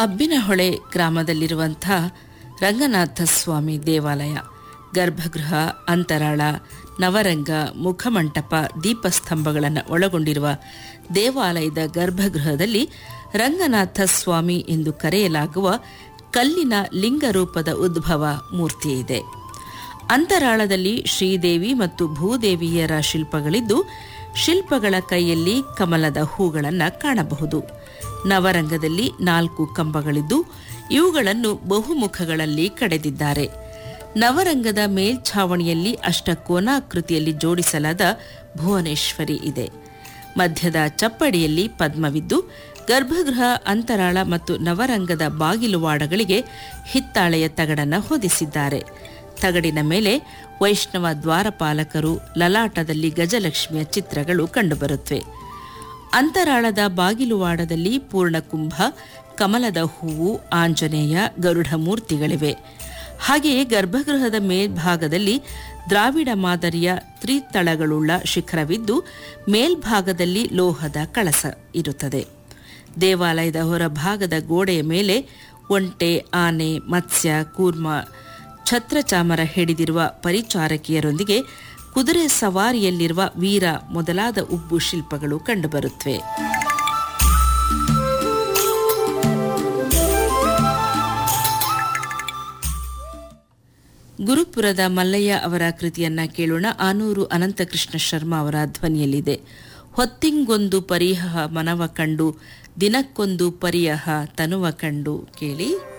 ಅಬ್ಬಿನಹೊಳೆ ಗ್ರಾಮದಲ್ಲಿರುವಂಥ ರಂಗನಾಥ ಸ್ವಾಮಿ ದೇವಾಲಯ ಗರ್ಭಗೃಹ ಅಂತರಾಳ ನವರಂಗ ಮುಖಮಂಟಪ ದೀಪಸ್ತಂಭಗಳನ್ನು ಒಳಗೊಂಡಿರುವ ದೇವಾಲಯದ ಗರ್ಭಗೃಹದಲ್ಲಿ ರಂಗನಾಥ ಸ್ವಾಮಿ ಎಂದು ಕರೆಯಲಾಗುವ ಕಲ್ಲಿನ ಲಿಂಗರೂಪದ ಉದ್ಭವ ಮೂರ್ತಿ ಇದೆ ಅಂತರಾಳದಲ್ಲಿ ಶ್ರೀದೇವಿ ಮತ್ತು ಭೂದೇವಿಯರ ಶಿಲ್ಪಗಳಿದ್ದು ಶಿಲ್ಪಗಳ ಕೈಯಲ್ಲಿ ಕಮಲದ ಹೂಗಳನ್ನು ಕಾಣಬಹುದು ನವರಂಗದಲ್ಲಿ ನಾಲ್ಕು ಕಂಬಗಳಿದ್ದು ಇವುಗಳನ್ನು ಬಹುಮುಖಗಳಲ್ಲಿ ಕಡೆದಿದ್ದಾರೆ ನವರಂಗದ ಮೇಲ್ಛಾವಣಿಯಲ್ಲಿ ಅಷ್ಟಕೋನಾಕೃತಿಯಲ್ಲಿ ಜೋಡಿಸಲಾದ ಭುವನೇಶ್ವರಿ ಇದೆ ಮಧ್ಯದ ಚಪ್ಪಡಿಯಲ್ಲಿ ಪದ್ಮವಿದ್ದು ಗರ್ಭಗೃಹ ಅಂತರಾಳ ಮತ್ತು ನವರಂಗದ ಬಾಗಿಲುವಾಡಗಳಿಗೆ ಹಿತ್ತಾಳೆಯ ತಗಡನ್ನು ಹೊದಿಸಿದ್ದಾರೆ ತಗಡಿನ ಮೇಲೆ ವೈಷ್ಣವ ದ್ವಾರಪಾಲಕರು ಲಲಾಟದಲ್ಲಿ ಗಜಲಕ್ಷ್ಮಿಯ ಚಿತ್ರಗಳು ಕಂಡುಬರುತ್ತವೆ ಅಂತರಾಳದ ಬಾಗಿಲುವಾಡದಲ್ಲಿ ಪೂರ್ಣಕುಂಭ ಕಮಲದ ಹೂವು ಆಂಜನೇಯ ಗರುಡ ಮೂರ್ತಿಗಳಿವೆ ಹಾಗೆಯೇ ಗರ್ಭಗೃಹದ ಮೇಲ್ಭಾಗದಲ್ಲಿ ದ್ರಾವಿಡ ಮಾದರಿಯ ತ್ರಿತಳಗಳುಳ್ಳ ಶಿಖರವಿದ್ದು ಮೇಲ್ಭಾಗದಲ್ಲಿ ಲೋಹದ ಕಳಸ ಇರುತ್ತದೆ ದೇವಾಲಯದ ಹೊರಭಾಗದ ಗೋಡೆಯ ಮೇಲೆ ಒಂಟೆ ಆನೆ ಮತ್ಸ್ಯ ಕೂರ್ಮ ಛತ್ರಚಾಮರ ಹಿಡಿದಿರುವ ಪರಿಚಾರಕಿಯರೊಂದಿಗೆ ಕುದುರೆ ಸವಾರಿಯಲ್ಲಿರುವ ವೀರ ಮೊದಲಾದ ಉಬ್ಬು ಶಿಲ್ಪಗಳು ಕಂಡುಬರುತ್ತವೆ ಗುರುಪುರದ ಮಲ್ಲಯ್ಯ ಅವರ ಕೃತಿಯನ್ನ ಕೇಳೋಣ ಆನೂರು ಅನಂತಕೃಷ್ಣ ಶರ್ಮಾ ಅವರ ಧ್ವನಿಯಲ್ಲಿದೆ ಹೊತ್ತಿಂಗೊಂದು ಪರಿಹ ಮನವ ಕಂಡು ದಿನಕ್ಕೊಂದು ಪರಿಯಹ ತನುವ ಕಂಡು ಕೇಳಿ